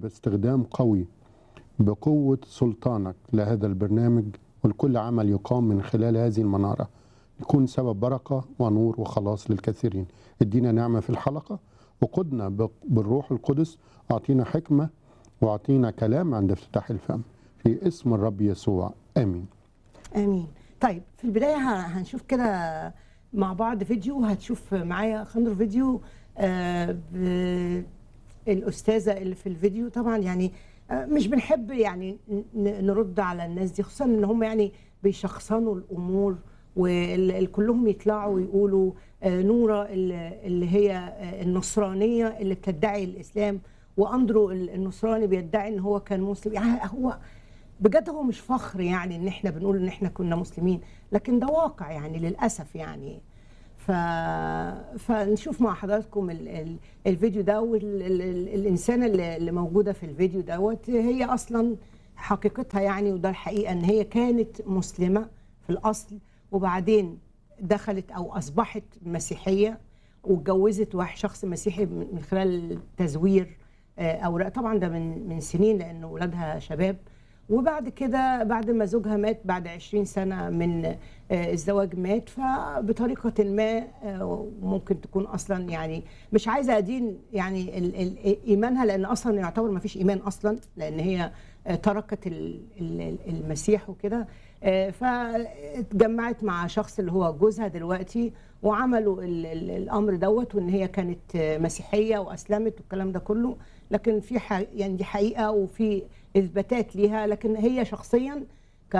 باستخدام قوي بقوة سلطانك لهذا البرنامج ولكل عمل يقام من خلال هذه المنارة يكون سبب بركة ونور وخلاص للكثيرين ادينا نعمة في الحلقة وقدنا ب- بالروح القدس أعطينا حكمة وأعطينا كلام عند افتتاح الفم في اسم الرب يسوع آمين امين طيب في البدايه ه- هنشوف كده مع بعض فيديو هتشوف معايا خندر فيديو آه، ب- الاستاذه اللي في الفيديو طبعا يعني آه، مش بنحب يعني ن- نرد على الناس دي خصوصا ان هم يعني بيشخصنوا الامور وكلهم يطلعوا ويقولوا آه، نوره اللي اللي هي آه، النصرانيه اللي بتدعي الاسلام واندرو ال- النصراني بيدعي ان هو كان مسلم يعني هو بجد هو مش فخر يعني ان احنا بنقول ان احنا كنا مسلمين لكن ده واقع يعني للاسف يعني ف... فنشوف مع حضراتكم ال... ال... الفيديو ده والإنسانة اللي اللي موجودة في الفيديو دوت هي أصلا حقيقتها يعني وده الحقيقة إن هي كانت مسلمة في الأصل وبعدين دخلت أو أصبحت مسيحية واتجوزت واحد شخص مسيحي من من خلال تزوير آه، أوراق طبعا ده من من سنين لأن ولادها شباب وبعد كده بعد ما زوجها مات بعد 20 سنة من آه، الزواج مات فبطريقة ما آه، ممكن تكون أصلا يعني مش عايزة أدين يعني ال- ال- إيمانها لأن أصلا يعتبر ما فيش إيمان أصلا لأن هي آه، تركت ال- ال- المسيح وكده آه، فاتجمعت مع شخص اللي هو جوزها دلوقتي وعملوا ال- ال- الامر دوت وان هي كانت آه، مسيحيه واسلمت والكلام ده كله لكن في ح... يعني دي حقيقه وفي اثباتات ليها لكن هي شخصيا ك...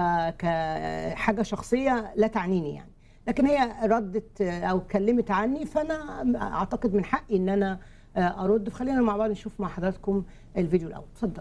كحاجه شخصيه لا تعنيني يعني لكن هي ردت آه، او اتكلمت عني فانا اعتقد من حقي ان انا آه، ارد فخلينا مع بعض نشوف مع حضراتكم الفيديو الاول اتفضل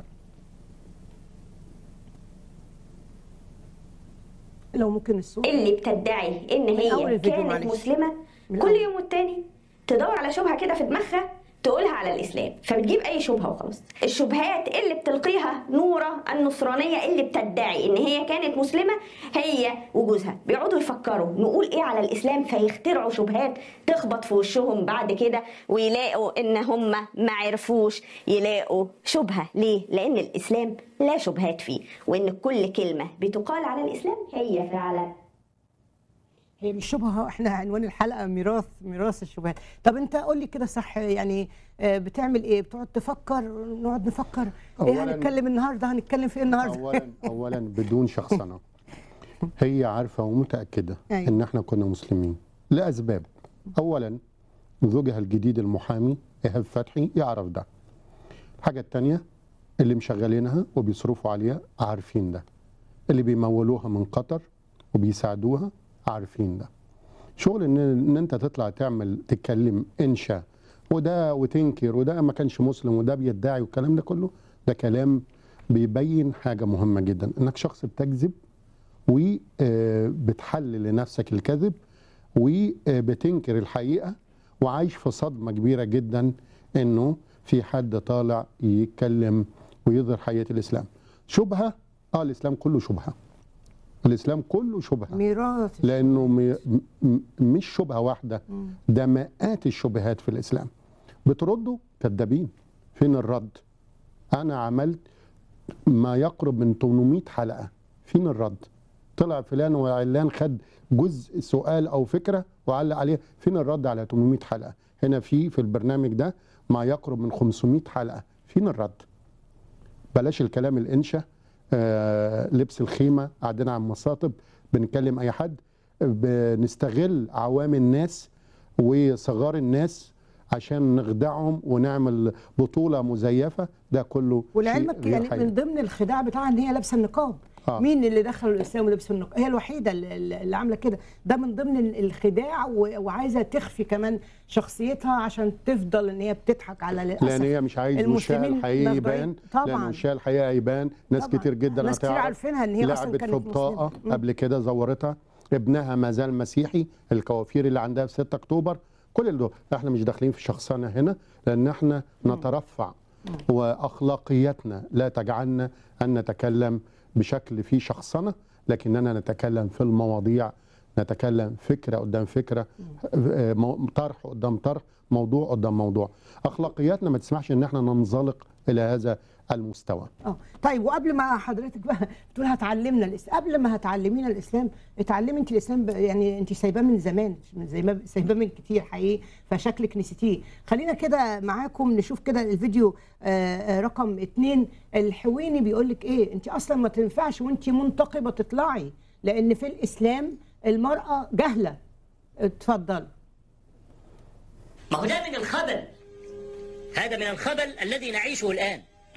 لو ممكن الصوت اللي بتدعي ان من أول هي الفيديو كانت معلش. مسلمه من كل الأول. يوم والتاني تدور على شبهه كده في دماغها تقولها على الاسلام فبتجيب اي شبهه وخلاص الشبهات اللي بتلقيها نوره النصرانيه اللي بتدعي ان هي كانت مسلمه هي وجوزها بيقعدوا يفكروا نقول ايه على الاسلام فيخترعوا شبهات تخبط في وشهم بعد كده ويلاقوا ان هم ما عرفوش يلاقوا شبهه ليه لان الاسلام لا شبهات فيه وان كل كلمه بتقال على الاسلام هي فعلا هي مش شبهه احنا عنوان الحلقه ميراث ميراث الشبهات طب انت قول لي كده صح يعني آه، بتعمل ايه بتقعد تفكر نقعد نفكر ايه أولاً- هنتكلم النهارده هنتكلم في ايه النهارده اولا اولا بدون شخصنه هي عارفه ومتاكده أيوة. ان احنا كنا مسلمين لاسباب اولا زوجها الجديد المحامي ايهاب فتحي يعرف ده الحاجه الثانيه اللي مشغلينها وبيصرفوا عليها عارفين ده اللي بيمولوها من قطر وبيساعدوها عارفين ده شغل ان ان انت تطلع تعمل تتكلم انشا وده وتنكر وده ما كانش مسلم وده بيدعي والكلام ده كله ده كلام بيبين حاجه مهمه جدا انك شخص بتكذب وبتحلل لنفسك الكذب وبتنكر الحقيقه وعايش في صدمه كبيره جدا انه في حد طالع يتكلم ويظهر حقيقه الاسلام شبهه اه الاسلام كله شبهه الاسلام كله شبهه ميراث لانه م- م- مش شبهه واحده مم. ده مئات الشبهات في الاسلام بتردوا كذابين فين الرد انا عملت ما يقرب من 800 حلقه فين الرد طلع فلان وعلان خد جزء سؤال او فكره وعلق عليها فين الرد على 800 حلقه هنا في في البرنامج ده ما يقرب من 500 حلقه فين الرد بلاش الكلام الانشا آه لبس الخيمه قاعدين على المصاطب بنتكلم اي حد بنستغل عوام الناس وصغار الناس عشان نخدعهم ونعمل بطوله مزيفه ده كله شيء ولعلمك غير يعني حقيقي. من ضمن الخداع بتاعها ان هي لابسه النقاب آه. مين اللي دخلوا الاسلام ولبسوا النقاب هي الوحيده اللي, اللي عامله كده ده من ضمن ال- الخداع و- وعايزه تخفي كمان شخصيتها عشان تفضل ان هي بتضحك على للاسف لان هي مش عايز وشها المسلمين الحقيقي مخدوعين. يبان طبعاً. لان وشها الحقيقي يبان ناس طبعاً. كتير جدا ناس كتير هتعرف. عارفينها ان هي اصلا لعبت كانت في بطاقه مسلمة. مم. قبل كده زورتها ابنها ما زال مسيحي الكوافير اللي عندها في 6 اكتوبر كل دول احنا مش داخلين في شخصنا هنا لان احنا نترفع واخلاقياتنا لا تجعلنا ان نتكلم بشكل فيه شخصنه لكننا نتكلم في المواضيع نتكلم فكره قدام فكره آه، مو- طرح قدام طرح موضوع قدام موضوع اخلاقياتنا ما تسمحش ان احنا ننزلق الى هذا المستوى اه طيب وقبل ما حضرتك بقى بتقول هتعلمنا الاسلام قبل ما هتعلمينا الاسلام اتعلمي انت الاسلام ب- يعني انت سايباه من زمان من زي ما سايباه من كتير حقيقي فشكلك نسيتيه خلينا كده معاكم نشوف كده الفيديو آه، آه، رقم اتنين الحويني بيقول لك ايه انت اصلا ما تنفعش وانت منتقبه تطلعي لان في الاسلام المراه جهله اتفضل ما هو ده من الخبل هذا من الخبل الذي نعيشه الآن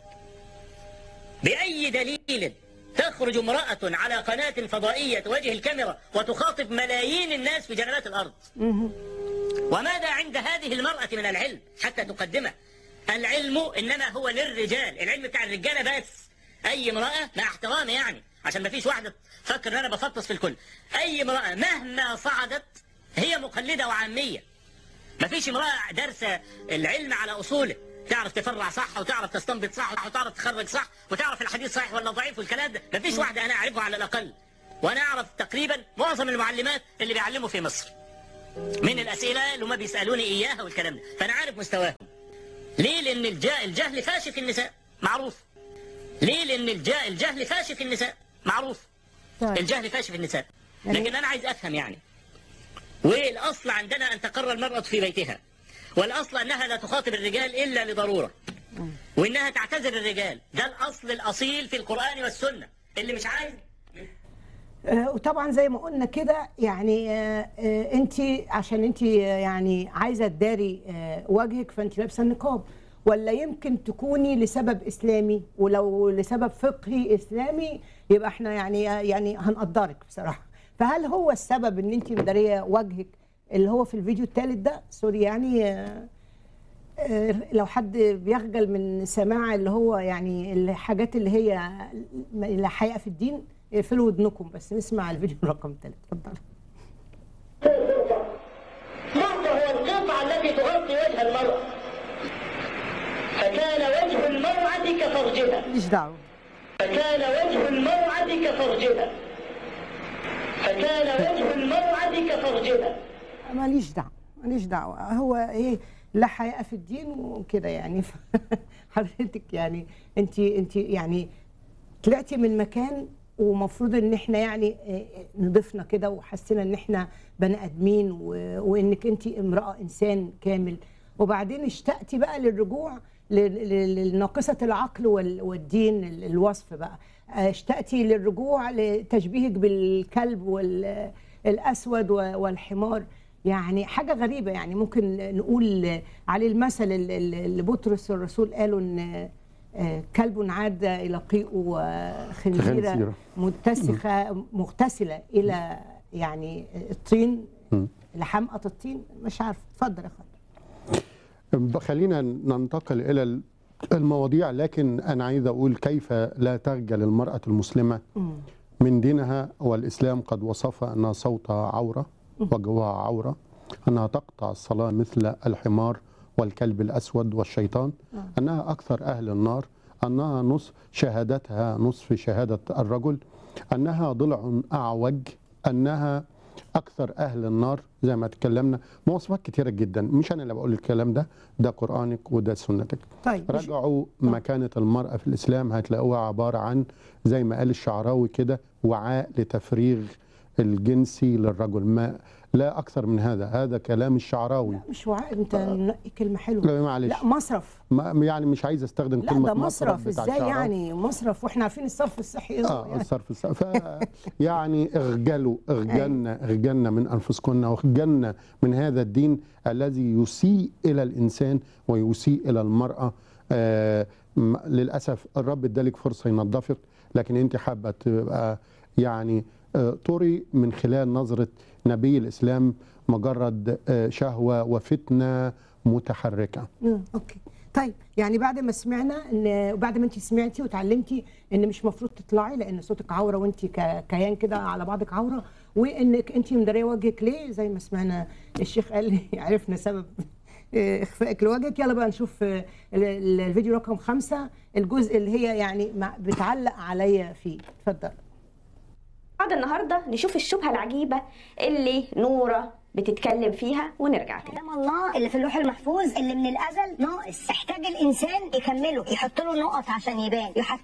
بأي دليل تخرج امرأة على قناة فضائية تواجه الكاميرا وتخاطب ملايين الناس في جنبات الأرض وماذا عند هذه المرأة من العلم حتى تقدمه العلم إنما هو للرجال العلم بتاع الرجالة بس أي امرأة مع احترامي يعني عشان ما فيش واحدة تفكر إن أنا بفطس في الكل أي امرأة مهما صعدت هي مقلدة وعامية ما فيش امرأة دارسة العلم على أصوله تعرف تفرع صح وتعرف تستنبط صح وتعرف تخرج صح وتعرف الحديث صحيح ولا ضعيف والكلام ده ما فيش واحدة أنا أعرفها على الأقل وأنا أعرف تقريبا معظم المعلمات اللي بيعلموا في مصر من الأسئلة اللي هم بيسألوني إياها والكلام ده فأنا عارف مستواهم ليه لأن الج- الجهل فاشي في النساء معروف ليه لأن الج- الجهل فاشي في النساء معروف طيب. الجهل فاشي في النساء يعني- لكن أنا عايز أفهم يعني والأصل عندنا أن تقر المرأة في بيتها والأصل أنها لا تخاطب الرجال إلا لضرورة وإنها تعتذر الرجال ده الأصل الأصيل في القرآن والسنة اللي مش عايز آه، وطبعا زي ما قلنا كده يعني انت عشان انت يعني عايزه تداري آه، وجهك فانت لابسه النقاب ولا يمكن تكوني لسبب اسلامي ولو لسبب فقهي اسلامي يبقى احنا يعني يعني هنقدرك بصراحه فهل هو السبب ان انت مداريه وجهك اللي هو في الفيديو الثالث ده سوري يعني آه، آه، لو حد بيخجل من سماع اللي هو يعني الحاجات اللي هي اللي حقيقه في الدين اقفلوا ودنكم بس نسمع الفيديو رقم ثلاثة اتفضل القطع هو القطعة التي تغطي وجه المرأة فكان وجه المرأة كفرجها ماليش دعوه فكان وجه المرأة كفرجها فكان وجه المرأة كفرجها ماليش دعوه ماليش دعوه هو ايه لا حياء في الدين وكده يعني حضرتك يعني انت انت يعني طلعتي من مكان ومفروض ان احنا يعني آه، نضيفنا كده وحسينا ان احنا بني ادمين و- وانك انت امراه انسان كامل وبعدين اشتقتي بقى للرجوع ل- ل- لناقصه العقل وال- والدين ال- الوصف بقى آه، اشتقتي للرجوع لتشبيهك بالكلب والاسود والحمار يعني حاجه غريبه يعني ممكن نقول عليه المثل اللي اللي بطرس الرسول قالوا ان آه، كلب عاد الى قيء وخنزيره خنزيرة. متسخه مغتسله الى يعني الطين مم. لحمقى الطين مش عارفه اتفضل يا خالد خلينا ننتقل الى المواضيع لكن انا عايز اقول كيف لا تخجل المراه المسلمه من دينها والاسلام قد وصف ان صوتها عوره وجهها عوره انها تقطع الصلاه مثل الحمار والكلب الاسود والشيطان انها اكثر اهل النار انها نصف شهادتها نصف شهاده الرجل انها ضلع اعوج انها اكثر اهل النار زي ما تكلمنا مواصفات كتيره جدا مش انا اللي بقول الكلام ده ده قرانك وده سنتك طيب مش- رجعوا مكانه المراه في الاسلام هتلاقوها عباره عن زي ما قال الشعراوي كده وعاء لتفريغ الجنسي للرجل ما لا اكثر من هذا هذا كلام الشعراوي مش وعاء انت نقي كلمه حلوه لا معلش لا مصرف ما يعني مش عايز استخدم لا كلمه ده مصرف بتاع ازاي الشعراوي. يعني مصرف واحنا عارفين الصرف الصحي ايه هو اه يعني. الصرف الصحي ف يعني اخجلوا اخجلنا اخجلنا من انفسكن واخجلنا من هذا الدين الذي يسيء الى الانسان ويسيء الى المراه آه م- للاسف الرب ادالك فرصه ينظفك لكن انت حابه تبقى يعني آه طري من خلال نظره نبي الاسلام مجرد آه شهوه وفتنه متحركه مم، اوكي طيب يعني بعد ما سمعنا ان بعد ما انت سمعتي وتعلمتي ان مش مفروض تطلعي لان صوتك عوره وانت ك- كيان كده على بعضك عوره وانك انت مداريه وجهك ليه زي ما سمعنا الشيخ قال لي عرفنا سبب آه، اخفائك لوجهك يلا بقى نشوف آه، ال- ال- الفيديو رقم خمسة الجزء اللي هي يعني مع- بتعلق عليا فيه اتفضل بعد النهارده نشوف الشبهه العجيبه اللي نوره بتتكلم فيها ونرجع تاني كلام الله اللي في اللوح المحفوظ اللي من الازل ناقص احتاج الانسان يكمله يحط له نقط عشان يبان يحط